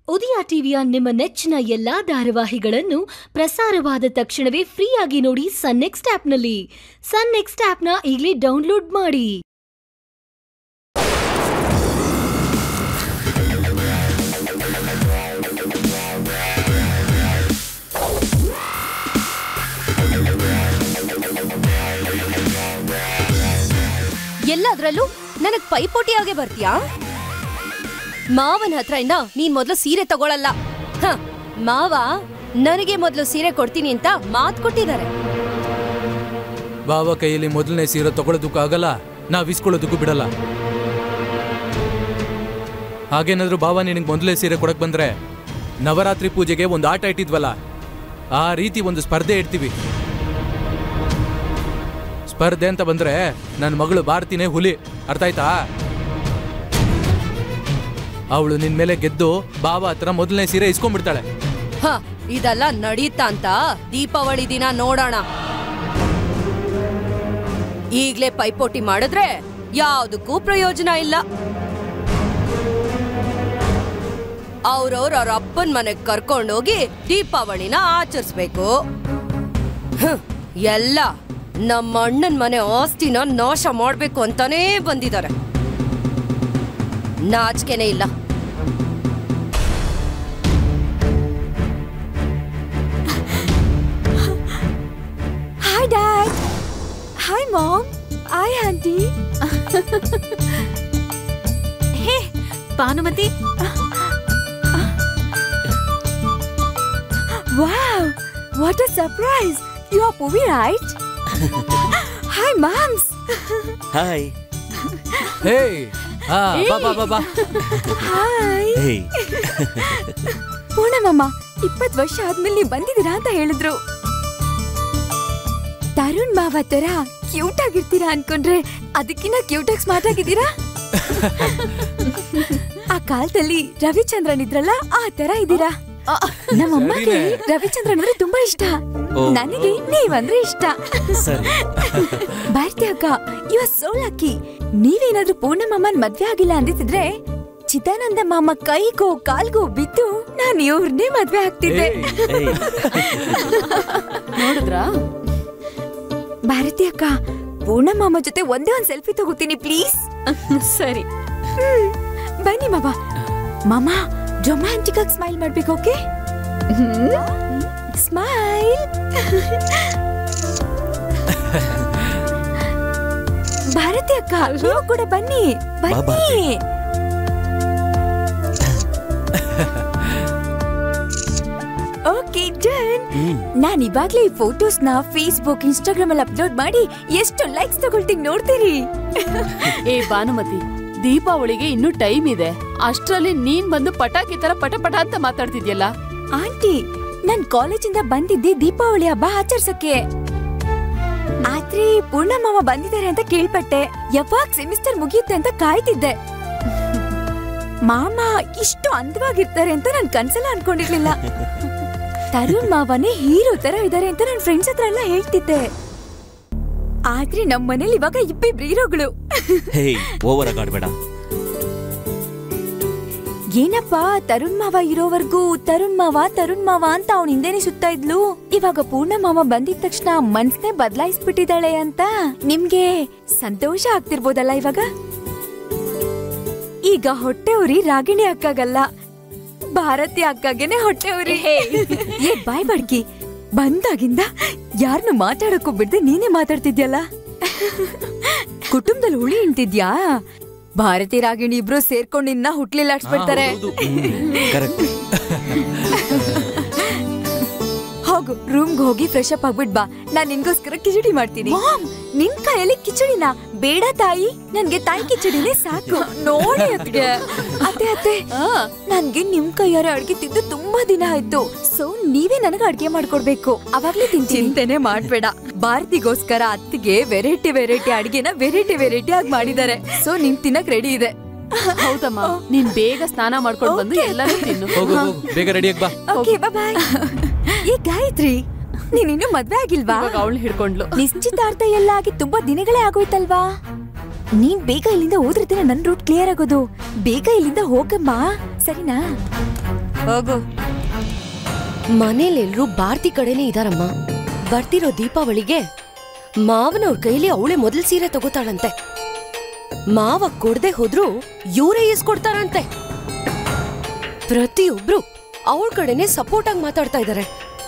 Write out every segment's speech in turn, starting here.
ಉದಯ ಟಿವಿಯ ನಿಮ್ಮ ನೆಚ್ಚಿನ ಎಲ್ಲಾ ಧಾರಾವಾಹಿಗಳನ್ನು ಪ್ರಸಾರವಾದ ತಕ್ಷಣವೇ ಫ್ರೀಯಾಗಿ ನೋಡಿ ಸನ್ ನೆಕ್ಸ್ಟ್ ಆಪ್ನಲ್ಲಿ ಸನ್ ನೆಕ್ಸ್ಟ್ ಆಪ್ನ ಈಗಲೇ ಡೌನ್ಲೋಡ್ ಮಾಡಿ ಎಲ್ಲದ್ರಲ್ಲೂ ನನಗ್ ಪೈಪೋಟಿಯಾಗೆ ಬರ್ತೀಯಾ ಮಾವನ ಹತ್ರ ಇಂದ ನೀನ್ ಮೊದ್ಲು ಸೀರೆ ತಗೊಳಲ್ಲ ಹ, ಮಾವ ನನಗೆ ಮೊದ್ಲು ಸೀರೆ ಕೊಡ್ತೀನಿ ಅಂತ ಮಾತ್ ಕೊಟ್ಟಿದ್ದಾರೆ ಬಾವ ಕೈಯಲ್ಲಿ ಮೊದಲನೇ ಸೀರೆ ತಗೊಳ್ಳೋದಕ್ಕೂ ಆಗಲ್ಲ ನಾವ್ ಇಸ್ಕೊಳ್ಳೋದಕ್ಕೂ ಬಿಡಲ್ಲ ಹಾಗೇನಾದ್ರೂ ಬಾವ ನಿನಗೆ ಮೊದಲೇ ಸೀರೆ ಕೊಡಕ್ ಬಂದ್ರೆ ನವರಾತ್ರಿ ಪೂಜೆಗೆ ಒಂದು ಆಟ ಇಟ್ಟಿದ್ವಲ್ಲ ಆ ರೀತಿ ಒಂದು ಸ್ಪರ್ಧೆ ಇಡ್ತೀವಿ ಸ್ಪರ್ಧೆ ಅಂತ ಬಂದ್ರೆ ನನ್ನ ಮಗಳು ಭಾರತಿನೇ ಹುಲಿ ಅರ್ಥ ಆಯ್ತಾ ಅವಳು ನಿನ್ ಮೇಲೆ ಗೆದ್ದು ಬಾವ ಹತ್ರ ಮೊದಲನೇ ಸೀರೆ ಇಸ್ಕೊಂಡ್ಬಿಡ್ತಾಳೆ ಹ ಇದೆಲ್ಲ ನಡೀತಾ ಅಂತ ದೀಪಾವಳಿ ದಿನ ನೋಡೋಣ ಈಗ್ಲೇ ಪೈಪೋಟಿ ಮಾಡಿದ್ರೆ ಯಾವ್ದಕ್ಕೂ ಪ್ರಯೋಜನ ಇಲ್ಲ ಅವ್ರವ್ರ ಅವ್ರ ಅಪ್ಪನ್ ಮನೆಗ್ ಕರ್ಕೊಂಡೋಗಿ ದೀಪಾವಳಿನ ಆಚರಿಸ್ಬೇಕು ಹ್ಮ್, ಎಲ್ಲ ನಮ್ಮ ಅಣ್ಣನ್ ಮನೆ ಆಸ್ತಿನ ನಾಶ ಮಾಡ್ಬೇಕು ಅಂತಾನೇ ಬಂದಿದ್ದಾರೆ ನಾಚಿಕೆನೇ ಇಲ್ಲ Hi, Dad. Hi, Mom. Hi, Auntie. hey, Banumati. wow, what a surprise. You are Puvi, right? Hi, Moms. Hi hey ಹಾ ಬಾ ಬಾ ಬಾ ಬಾ Hi. ಹೇ ಪೂರ್ಣಮಮ್ಮ ಇಪ್ಪತ್ ವರ್ಷ ಆದ್ಮೇಲೆ ನೀವು ಬಂದಿದ್ದೀರಾ ಅಂತ ಹೇಳಿದ್ರು ತರುಣ್ ಮಾವ ತರ ಕ್ಯೂಟ್ ಆಗಿರ್ತೀರಾ ಅನ್ಕೊಂಡ್ರೆ ಅದಕ್ಕಿನ್ನ ಕ್ಯೂಟ್ ಆಗಿ ಸ್ಮಾರ್ಟ್ ಆಗಿದ್ದೀರಾ ಆ ಕಾಲದಲ್ಲಿ ರವಿಚಂದ್ರನ್ ಇದ್ರಲ್ಲ ಆ ತರ ಇದ್ದೀರಾ ನಮ್ಮಮ್ಮಗೆ ಸರಿನೇ. ರವಿಚಂದ್ರನ್ ಅಂದ್ರೆ ತುಂಬಾ ಇಷ್ಟ ಓ. ನನಗೆ ನೀವಂದ್ರೆ ಇಷ್ಟ ಸರಿ ಭಾರತಿ ಅಕ್ಕ ಯು ಆರ್ ಸೋ ಲಕ್ಕಿ ನೀವೇನಾದ್ರೂ ಪೂರ್ಣಮ್ಮನ್ ಮದ್ವೆ ಆಗಿಲ್ಲ ಅಂದಿದ್ರೆ ಚಿದಾನಂದ ಮಾಮ ಕೈಗೋ ಕಾಲ್ಗೋ ಬಿದ್ದು ನಾನು ಇವ್ರನ್ನೇ ಮದ್ವೆ ಆಗ್ತಿದ್ದೆ ಏಯ್ ನೋಡಿದ್ರಾ ಭಾರತಿ ಅಕ್ಕ ಪೂರ್ಣ ಮಾಮ ಜೊತೆ ಒಂದೇ ಒಂದ್ ಸೆಲ್ಫಿ ತಗೋತೀನಿ ಪ್ಲೀಸ್ ಸರಿ ಬನ್ನಿ ಮಾಮ ಮಾಮ ರೊಮ್ಯಾಂಟಿಕ್ ಆಗಿ ಸ್ಮೈಲ್ ಮಾಡ್ಬೇಕು ಓಕೆ ಸ್ಮೈಲ್ ಭಾರತಿ ಅಕ್ಕ ನೀವು ಕೂಡ ಬನ್ನಿ ಬಾ, ಬನ್ನಿ ಭಾರತಿ. Okay done hmm. ನಾನ್ ಇವಾಗ್ಲೇ ಈ ಫೋಟೋಸ್ ನ ಫೇಸ್ಬುಕ್ ಇನ್ಸ್ಟಾಗ್ರಾಮ್ ಅಲ್ಲಿ ಅಪ್ಲೋಡ್ ಮಾಡಿ ಎಷ್ಟು ಲೈಕ್ಸ್ ತಗೊಳ್ತೀನಿ ನೋಡ್ತೀರಿ ಏ ಭಾನುಮತಿ ದೀಪಾವಳಿಗೆ ಇನ್ನೂ ಟೈಮ್ ಇದೆ ಅಷ್ಟ್ರಲ್ಲಿ ನೀನ್ ಬಂದು ಪಟಾಕಿ ತರ ಪಟ ಪಟ ಅಂತ ಮಾತಾಡ್ತಿದ್ಯಲ್ಲ ಆಂಟಿ ನಾನ್ ಕಾಲೇಜಿಂದ ಬಂದಿದ್ದೆ ದೀಪಾವಳಿ ಹಬ್ಬ ಆಚರ್ಸಕ್ಕೆ ಆದ್ರೆ ಪೂರ್ಣಮಾಮ ಬಂದಿದ್ದಾರೆ ಅಂತ ಕೇಳ್ಪಟ್ಟೆ ಯಾವಾಗ ಸೆಮಿಸ್ಟರ್ ಮುಗಿಯುತ್ತೆ ಅಂತ ಕಾಯ್ತಿದ್ದೆ ಮಾಮ ಇಷ್ಟು ಅಂದವಾಗಿರ್ತಾರೆ ಅಂತ ನಾನ್ ಕನ್ಸಲ್ಲ ಅನ್ಕೊಂಡಿರ್ಲಿಲ್ಲ ತರುಣ್ ಮಾವನೇ ಹೀರೋ ತರ ಇದಾರೆ ಅಂತ ನನ್ ಫ್ರೆಂಡ್ಸ್ ಹತ್ರ ಎಲ್ಲ ಹೇಳ್ತಿದ್ದೆ ಆದ್ರೆ ನಮ್ ಮನೇಲಿ ಇವಾಗ ಇಬ್ಬಿಬ್ರು ಹೀರೋಗಳು ಹೇ ಓವರ್ ಆಗಿ ಆಡ್ಬೇಡ ಏನಪ್ಪ ತರುಣ್ ಮಾವ ಇರೋವರ್ಗೂ ತರುಣ್ ಮಾವ ತರುಣ್ ಮಾವ ಅಂತ ಅವನ್ ಹಿಂದೆನೆ ಸುತ್ತಾ ಇದ್ಲು ಇವಾಗ ಪೂರ್ಣ ಮಾವ ಬಂದಿದ ತಕ್ಷಣ ಮನ್ಸ್ನೇ ಬದಲಾಯಿಸ್ಬಿಟ್ಟಿದ್ದಾಳೆ ಅಂತ ನಿಮ್ಗೆ ಸಂತೋಷ ಆಗ್ತಿರ್ಬೋದಲ್ಲ ಇವಾಗ ಈಗ ಹೊಟ್ಟೆ ಉರಿ ರಾಗಿಣಿ ಅಕ್ಕಾಗಲ್ಲ ಭಾರತಿ ಅಕ್ಕಾಗೆನೆ ಹೊಟ್ಟೆ ಉರಿ ಏ ಬಾಯ್ ಬಡ್ಕಿ ಬಂದಾಗಿಂದ ಯಾರನ್ನು ಮಾತಾಡಕ್ಕೂ ಬಿಡ್ದೆ ನೀನೇ ಮಾತಾಡ್ತಿದ್ಯಲ್ಲ ಕುಟುಂಬದಲ್ಲಿ ಹುಳಿ ಇಂತಿದ್ಯಾ ಭಾರತಿ ರಾಗಿಣಿ ಇಬ್ರು ಸೇರ್ಕೊಂಡು ಇನ್ನ ಹುಟ್ಲಿಲ್ಲಾಡ್ಸ್ಬಿಡ್ತಾರೆ ಕರೆಕ್ಟ್ ಹೋಗು ರೂಮ್ಗೆ ಹೋಗಿ ಫ್ರೆಶ್ ಅಪ್ ಆಗ್ಬಿಟ್ ಬಾ ನಾನ್ ನಿನ್ಗೋಸ್ಕರ ಕಿಚಡಿ ಮಾಡ್ತೀನಿ ನಿನ್ ಕೈಯಲ್ಲಿ ಕಿಚಡಿನ ಬೇಡ ತಾಯಿ ನನ್ಗೆ ತಾಯಿ ಕಿಚಡಿನೇ ಸಾಕು ನೋಡಿ ಅತ್ಗೆ ಅತ್ತೆ ಅತ್ತೆ ನನ್ಗೆ ನಿಮ್ ಕೈಯಾರೆ ಅಡ್ಗೆ ತಿಂದು ತುಂಬಾ ದಿನ ಆಯ್ತು ಸೊ ನೀವೇ ನನಗ ಅಡ್ಗೆ ಮಾಡ್ಕೊಡ್ಬೇಕು ಅವಾಗ್ಲೇ ತಿಂತೀನಿ ಚಿಂತೆನೆ ಮಾಡ್ಬೇಡ ಭಾರತಿಗೋಸ್ಕರ ಅತ್ತಿಗೆ ವೆರೈಟಿ ವೆರೈಟಿ ಅಡ್ಗೆನ ವೆರೈಟಿ ವೆರೈಟಿ ಆಗಿ ಮಾಡಿದ್ದಾರೆ ಸೊ ನಿನ್ ತಿನ್ನಕ್ ರೆಡಿ ಇದೆ ಹೌದಮ್ಮ ನೀನ್ ಬೇಗ ಸ್ನಾನ ಮಾಡ್ಕೊಂಡು ಬಂದು Okay. ಎಲ್ಲಾನು ತಿನ್ನು ಹೋಗು ಹೋಗು ಬೇಗ ರೆಡಿಯಾಗಿ ಬಾ ಓಕೆ ಬಾಯ್ ಏ ಗಾಯತ್ರಿ ನೀನ್ ಇನ್ನು ಮದ್ವೆ ಆಗಿಲ್ವಾ ಇವಾಗ ಅವಳು ಹಿಡ್ಕೊಂಡ್ಲು ನಿಶ್ಚಿತಾರ್ಥ ಎಲ್ಲ ಆಗಿ ತುಂಬಾ ದಿನಗಳೇ ಆಗೋಯ್ತಲ್ವಾ ನೀನ್ ಬೇಗ ಇಲ್ಲಿಂದ ಹೋದ್ರೆ ನನ್ ರೂಟ್ ಕ್ಲಿಯರ್ ಆಗೋದು ಬೇಗ ಇಲ್ಲಿಂದ ಹೋಗಮ್ಮ ಸರಿನಾ ಹೋಗು ಮನೇಲೆಲ್ರೂ ಭಾರತಿ ಕಡೆನೇ ಇದಾರಮ್ಮ ಬರ್ತಿರೋ ದೀಪಾವಳಿಗೆ ಮಾವನವ್ರ ಕೈಲಿ ಅವಳೇ ಮೊದಲ್ ಸೀರೆ ತಗೋತಾಳಂತೆ ಮಾವ ಕೊಡದೆ ಹೋದ್ರು ಇವರೇ ಇಸ್ಕೊಡ್ತಾರಂತೆ ಪ್ರತಿಯೊಬ್ರು ಅವಳ ಕಡೆನೆ ಸಪೋರ್ಟ್ ಆಗಿ ಮಾತಾಡ್ತಾ ಇದಾರೆ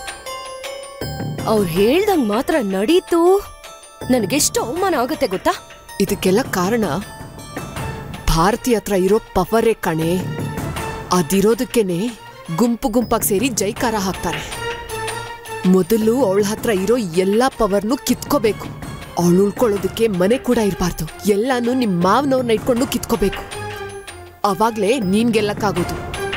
ಅವ್ರು ಹೇಳ್ದಂಗ್ ಮಾತ್ರ ನಡೀತು ನನಗೆಷ್ಟು ಅವಮಾನ ಆಗುತ್ತೆ ಗೊತ್ತಾ ಇದಕ್ಕೆಲ್ಲ ಕಾರಣ ಭಾರತಿ ಹತ್ರ ಇರೋ ಪವರೇ ಕಣೆ ಅದಿರೋದಕ್ಕೇನೆ ಗುಂಪು ಗುಂಪಾಗಿ ಸೇರಿ ಜೈಕಾರ ಹಾಕ್ತಾರೆ ಮೊದಲು ಅವಳ ಹತ್ರ ಇರೋ ಎಲ್ಲಾ ಪವರ್ನು ಕಿತ್ಕೋಬೇಕು ಅವಳು ಉಳ್ಕೊಳ್ಳೋದಕ್ಕೆ ಮನೆ ಕೂಡ ಇರಬಾರ್ದು ಎಲ್ಲಾನು ನಿಮ್ ಮಾವನವ್ರನ್ನ ಇಟ್ಕೊಂಡು ಕಿತ್ಕೋಬೇಕು ಅವಾಗ್ಲೇ ನೀನ್ ಗೆಲ್ಲಕ್ಕಾಗೋದು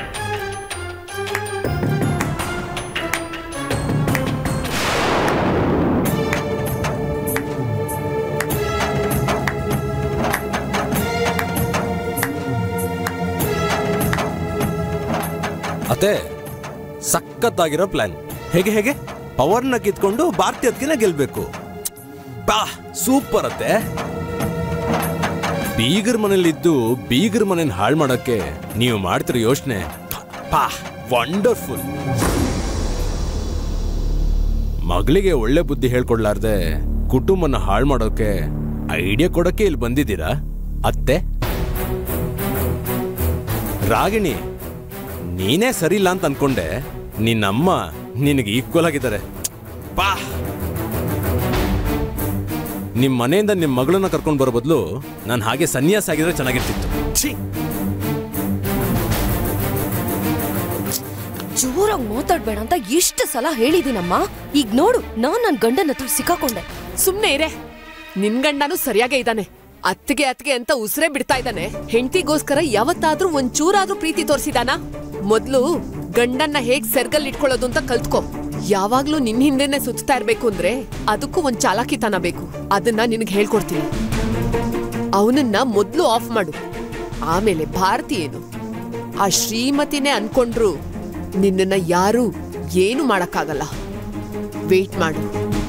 ಅತ್ತೆ ಸಖತ್ತಾಗಿರೋ ಪ್ಲಾನ್ ಹೇಗೆ ಹೇಗೆ ಪವರ್ನ ಕಿತ್ಕೊಂಡು ಭಾರತೀಯತ್ಕಿನ ಗೆಲ್ಬೇಕು ಬಾ ಸೂಪರ್ ಅತ್ತೆ ಬೀಗರ್ ಮನೇಲಿದ್ದು ಬೀಗರ್ ಮನೇನ ಹಾಳು ಮಾಡೋಕ್ಕೆ ನೀವು ಮಾಡ್ತಿರೋ ಯೋಚನೆ ಪಾ ವಂಡರ್ಫುಲ್ ಮಗಳಿಗೆ ಒಳ್ಳೆ ಬುದ್ಧಿ ಹೇಳ್ಕೊಡ್ಲಾರ್ದೆ ಕುಟುಂಬನ ಹಾಳು ಮಾಡೋಕೆ ಐಡಿಯಾ ಕೊಡಕ್ಕೆ ಇಲ್ಲಿ ಬಂದಿದ್ದೀರಾ ಅತ್ತೆ ರಾಗಿಣಿ ನೀನೇ ಸರಿ ಇಲ್ಲ ಅಂತ ಅನ್ಕೊಂಡೆ ನಿನ್ನಮ್ಮ ನಿನಗೆ ಈಕ್ವಲ್ ಆಗಿದ್ದಾರೆ ಬಾ ನಿಮ್ ಮನೆಯಿಂದ ನಿಮ್ ಮಗಳನ್ನ ಕರ್ಕೊಂಡು ಬರೋ ಬದಲು ನಾನು ಹಾಗೆ ಸನ್ಯಾಸ ಆಗಿದ್ರೆ ಚೆನ್ನಾಗಿರ್ತಿತ್ತು ಛೀ ಜೋರಾಗಿ ಮಾತಾಡ್ಬೇಡ ಅಂತ ಎಷ್ಟು ಸಲ ಹೇಳಿದೀನಮ್ಮ ಈಗ ನೋಡು ನಾನ್ ನನ್ ಗಂಡನ ಹತ್ರ ಸಿಕ್ಕಾಕೊಂಡೆ ಸುಮ್ನೆ ಇರೆ ನಿನ್ ಗಂಡನು ಸರಿಯಾಗೇ ಇದ್ದಾನೆ ಅತ್ತಿಗೆ ಅತ್ತಿಗೆ ಅಂತ ಉಸಿರೇ ಬಿಡ್ತಾ ಇದ್ದಾನೆ ಹೆಂಡತಿಗೋಸ್ಕರ ಯಾವತ್ತಾದ್ರೂ ಒಂಚೂರಾದ್ರೂ ಪ್ರೀತಿ ತೋರಿಸಿದಾನ ಮೊದ್ಲು ಗಂಡನ್ನ ಹೇಗ್ ಸೆರ್ಗಲ್ ಇಟ್ಕೊಳ್ಳೋದು ಅಂತ ಕಲ್ತ್ಕೋ ಯಾವಾಗ್ಲೂ ನಿನ್ ಹಿಂದೆನೆ ಸುತ್ತಾ ಇರ್ಬೇಕು ಅಂದ್ರೆ ಅದಕ್ಕೂ ಒಂದ್ ಚಾಲಾಕಿತನ ಬೇಕು ಅದನ್ನ ನಿನಗ್ ಹೇಳ್ಕೊಡ್ತೀನಿ ಅವನನ್ನ ಮೊದ್ಲು ಆಫ್ ಮಾಡು ಆಮೇಲೆ ಭಾರತಿ ಏನು ಆ ಶ್ರೀಮತಿನೇ ಅನ್ಕೊಂಡ್ರು ನಿನ್ನನ್ನ ಯಾರು ಏನು ಮಾಡಕ್ಕಾಗಲ್ಲ ವೇಟ್ ಮಾಡು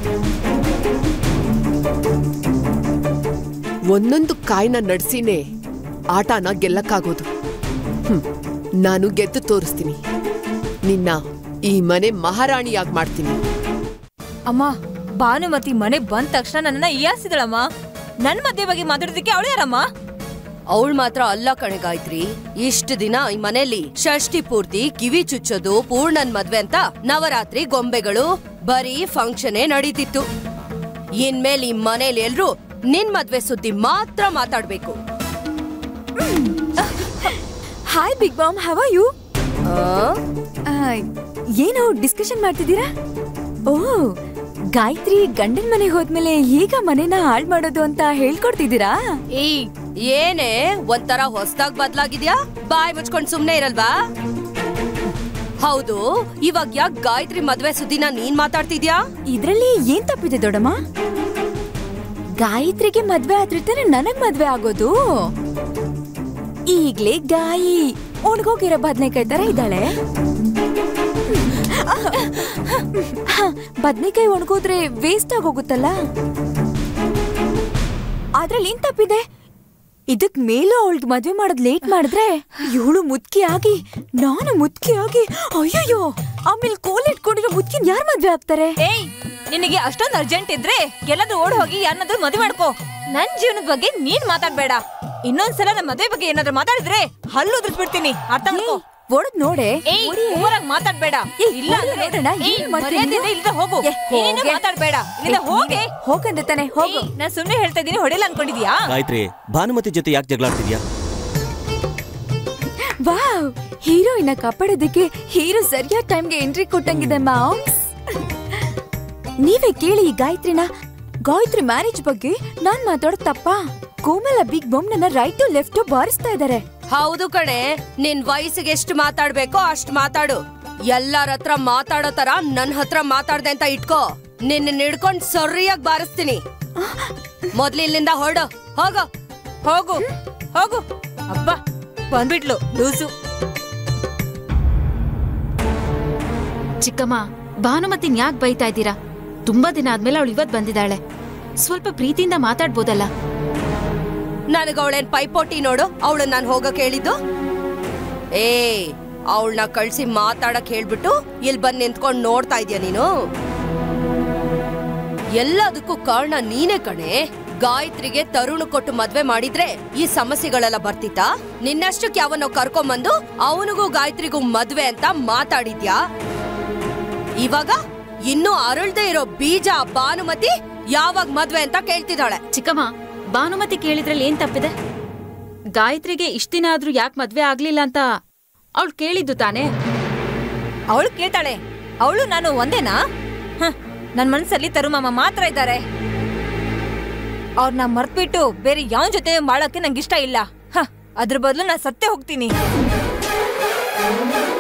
ಒಂದೊಂದು ಕಾಯ್ನ ನಡ್ಸಿನೇ ಆಟನ ಗೆಲ್ಲಕ್ಕಾಗೋದು ಹ್ಮ್, ನಾನು ಗೆದ್ದು ತೋರಿಸ್ತೀನಿ ನಿನ್ನ ಈ ಮನೆ ಮಹಾರಾಣಿಯಾಗಿ ಮಾಡ್ತೀನಿ ಅಮ್ಮ ಭಾನುಮತಿ ಮನೆ ಬಂದ ತಕ್ಷಣ ನನ್ನನ್ನ ಇಯಾಸಿದಳಮ್ಮ ನನ್ ಮದ್ವೆ ಬಗ್ಗೆ ಮಾತಾಡೋದಕ್ಕೆ ಅವಳು ಯಾರಮ್ಮ ಅವಳು ಮಾತ್ರ ಅಲ್ಲ ಕಣೆ ಗಾಯತ್ರಿ ಇಷ್ಟು ದಿನ ಈ ಮನೇಲಿ ಷಷ್ಠಿ ಪೂರ್ತಿ ಕಿವಿ ಚುಚ್ಚೋದು ಪೂರ್ಣನ್ ಮದ್ವೆ ಅಂತ ನವರಾತ್ರಿ ಗೊಂಬೆಗಳು ಬರೀ ಫಂಕ್ಷನೇ ನಡೀತಿತ್ತು ಇನ್ಮೇಲೆ ಈ ಮನೇಲಿ ಎಲ್ರು ನಿನ್ ಮದ್ವೆ ಸುದ್ದಿ ಮಾತ್ರ ಮಾತಾಡ್ಬೇಕು hi big bomb how are you ಏನು ಡಿಸ್ಕಷನ್ ಮಾಡ್ತಿದ್ದೀರಾ ಓ ಗಾಯತ್ರಿ ಗಂಡನ್ ಮನೆಗೆ ಹೋದ್ಮೇಲೆ ಈಗ ಮನೆನ ಹಾಳ್ ಮಾಡೋದು ಅಂತ ಹೇಳ್ಕೊಡ್ತಿದ್ದೀರಾ ಏಯ್ ಏನೇ ಒಂಥರ ಹೊಸ್ದಾಗ್ ಬದ್ಲಾಗಿದ್ಯಾ ಬಾಯ್ ಮುಚ್ಕೊಂಡ್ ಸುಮ್ನೆ ಇರಲ್ವಾ ಹೌದು ಇವಾಗ ಯಾಕ್ ಗಾಯತ್ರಿ ಮದ್ವೆ ಸುದ್ದಿನ ನೀನ್ ಮಾತಾಡ್ತಿದ್ಯಾ ಇದ್ರಲ್ಲಿ ಏನ್ ತಪ್ಪಿದೆ ದೊಡಮ್ಮ ಗಾಯತ್ರಿಗೆ ಮದ್ವೆ ಆದ್ರೆ ತಾನೆ ನನಗ್ ಮದ್ವೆ ಆಗೋದು ಈಗ್ಲೇ ಗಾಯಿ ಒಣಗೋಗಿರೋ ಬದ್ನೆಕಾಯಿ ತರ ಇದ್ದಾಳೆ ಬದ್ನೆಕಾಯಿ ಒಣಗೋದ್ರೆ ವೇಸ್ಟ್ ಆಗೋಗುತ್ತಲ್ಲ ಅದ್ರಲ್ಲಿ ಏನ್ ತಪ್ಪಿದೆ ಇದಕ್ ಮೇಲೂ ಅವಳಿಗೆ ಮದ್ವೆ ಮಾಡೋದ್ ಲೇಟ್ ಮಾಡಿದ್ರೆ ಇವಳು ಮುದ್ಕಿ ಆಗಿ ನಾನು ಮುದ್ಕಿ ಆಗಿ ಅಯ್ಯಯ್ಯೋ ಆಮೇಲೆ ಕೋಲ್ ಇಟ್ಕೊಂಡಿರೋ ಮುದ್ಕಿನ್ ಯಾರ್ ಮದ್ವೆ ಆಗ್ತಾರೆ ಏಯ್ ನಿನಗೆ ಅಷ್ಟೊಂದು ಅರ್ಜೆಂಟ್ ಇದ್ರೆ ಎಲ್ಲಾದ್ರೂ ಓಡ್ ಹೋಗಿ ಯಾರನ್ನಾದ್ರೂ ಮದ್ವೆ ಮಾಡ್ಕೋ ನನ್ ಜೀವನದ ಬಗ್ಗೆ ನೀನ್ ಮಾತಾಡ್ಬೇಡ ಇನ್ನೊಂದ್ಸಲ ನಮ್ಮ ಮದ್ವೆ ಬಗ್ಗೆ ಏನಾದ್ರೂ ಮಾತಾಡಿದ್ರೆ ಹಲ್ಲು ಉದುರಿಸ್ಬಿಡ್ತೀನಿ ಅರ್ಥ ಮಾಡ್ಕೋ ಒಳಗ್ ನೋಡೆ ಊರಾಗ್ ಮಾತಾಡ್ಬೇಡ ಇಲ್ಲ ಇಲ್ಲದೆ ಹೋಗು ಏನು ಮಾತಾಡ್ಬೇಡ ಇಲ್ಲಿಂದ ಹೋಗಿ ಹೋಗಂದ್ರೆ ತಾನೆ ಹೋಗು ನಾನ್ ಸುಮ್ನೆ ಹೇಳ್ತಾ ಇದೀನಿ ಹೊಡೆಯಲ್ಲ ಅನ್ಕೊಂಡಿದ್ಯಾ ಗಾಯತ್ರಿ ಭಾನುಮತಿ ಜೊತೆ ಯಾಕೆ ಜಗಳಾಡ್ತಿದ್ಯಾ ವಾವ್ ಹೀರೋಯಿನ ಕಾಪಾಡೋದಕ್ಕೆ ಹೀರೋ ಸರಿಯಾದ ಟೈಮ್ಗೆ ಎಂಟ್ರಿ ಕೊಟ್ಟಂಗಿದೆ ಮಾಮ್ಸ್ ನೀವೇ ಕೇಳಿ ಈ ಗಾಯತ್ರಿನ ಗಾಯತ್ರಿ ಮ್ಯಾರೇಜ್ ಬಗ್ಗೆ ನಾನ್ ಮಾತಾಡೋದ್ ತಪ್ಪ ಕೋಮಲ ಬಿಗ್ ಬಾಮ್ ನನ್ನ ರೈಟ್ ಲೆಫ್ಟ್ ಬಾರಿಸ್ತಾ ಇದಾರೆ ಹೌದು ಕಣೆ ನಿನ್ ವಯಸ್ಸಿಗೆ ಎಷ್ಟು ಮಾತಾಡ್ಬೇಕೋ ಅಷ್ಟ್ ಮಾತಾಡು ಎಲ್ಲಾರ ಹತ್ರ ಮಾತಾಡೋ ತರ ನನ್ ಹತ್ರ ಮಾತಾಡ್ದೆ ಅಂತ ಇಟ್ಕೋ ನಿನ್ನ ಹಿಡ್ಕೊಂಡ್ ಸರಿಯಾಗಿ ಬಾರಿಸ್ತೀನಿ ಮೊದ್ಲು ಇಲ್ಲಿಂದ ಹೊರಡು ಹೋಗು ಹೋಗು ಹೋಗು ಅಬ್ಬ ಬಂದ್ಬಿಟ್ಲು ಲೂಸು ಚಿಕ್ಕಮ್ಮ ಭಾನುಮತಿನ್ ಯಾಕೆ ಬೈತಾ ಇದ್ದೀರಾ ತುಂಬಾ ದಿನ ಆದ್ಮೇಲೆ ಅವಳು ಇವತ್ ಬಂದಿದ್ದಾಳೆ ಸ್ವಲ್ಪ ಪ್ರೀತಿಯಿಂದ ಮಾತಾಡ್ಬೋದಲ್ಲ ನನಗ ಅವಳೇನ್ ಪೈಪೋಟಿ ನೋಡು ಅವಳು ನಾನ್ ಹೋಗಕ್ ಹೇಳಿದ್ದು ಏ ಅವಳನ್ನ ಕಳ್ಸಿ ಮಾತಾಡಕ್ ಹೇಳ್ಬಿಟ್ಟು ಇಲ್ಲಿ ಬಂದ್ ನಿಂತ್ಕೊಂಡ್ ನೋಡ್ತಾ ಇದೀಯ ನೀನು ಎಲ್ಲದಕ್ಕೂ ಕಾರಣ ನೀನೇ ಕಣೆ ಗಾಯತ್ರಿಗೆ ತರುಣ ಕೊಟ್ಟು ಮದ್ವೆ ಮಾಡಿದ್ರೆ ಈ ಸಮಸ್ಯೆಗಳೆಲ್ಲ ಬರ್ತಿತ್ತಾ ನಿನ್ನಷ್ಟಕ್ಕೆ ಯಾವನೋ ಕರ್ಕೊಂಬಂದು ಅವನಿಗೂ ಗಾಯತ್ರಿಗೂ ಮದ್ವೆ ಅಂತ ಮಾತಾಡಿದ್ಯಾ ಇವಾಗ ಇನ್ನೂ ಅರಳ್ದೇ ಇರೋ ಬೀಜ ಭಾನುಮತಿ ಯಾವಾಗ ಮದ್ವೆ ಅಂತ ಕೇಳ್ತಿದ್ದಾಳೆ ಚಿಕ್ಕಮ್ಮ ಭಾನುಮತಿ ಕೇಳಿದ್ರಲ್ಲಿ ಏನ್ ತಪ್ಪಿದೆ ಗಾಯತ್ರಿಗೆ ಇಷ್ಟ ದಿನ ಆದ್ರೂ ಯಾಕೆ ಮದ್ವೆ ಆಗ್ಲಿಲ್ಲ ಅಂತ ಅವಳು ಕೇಳಿದ್ದು ತಾನೇ ಅವಳು ಕೇಳ್ತಾಳೆ ಅವಳು ನಾನು ಒಂದೇನಾ ಹ, ನನ್ ಮನ್ಸಲ್ಲಿ ತರುಮಾಮ ಮಾತ್ರ ಇದ್ದಾರೆ ಅವ್ರನ್ನ ಮರ್ತ್ಬಿಟ್ಟು ಬೇರೆ ಯಾವನ್ ಜೊತೆ ಮಾಡಕ್ಕೆ ನಂಗೆ ಇಷ್ಟ ಇಲ್ಲ ಹ, ಅದ್ರ ಬದಲು ನಾನು ಸತ್ತೇ ಹೋಗ್ತೀನಿ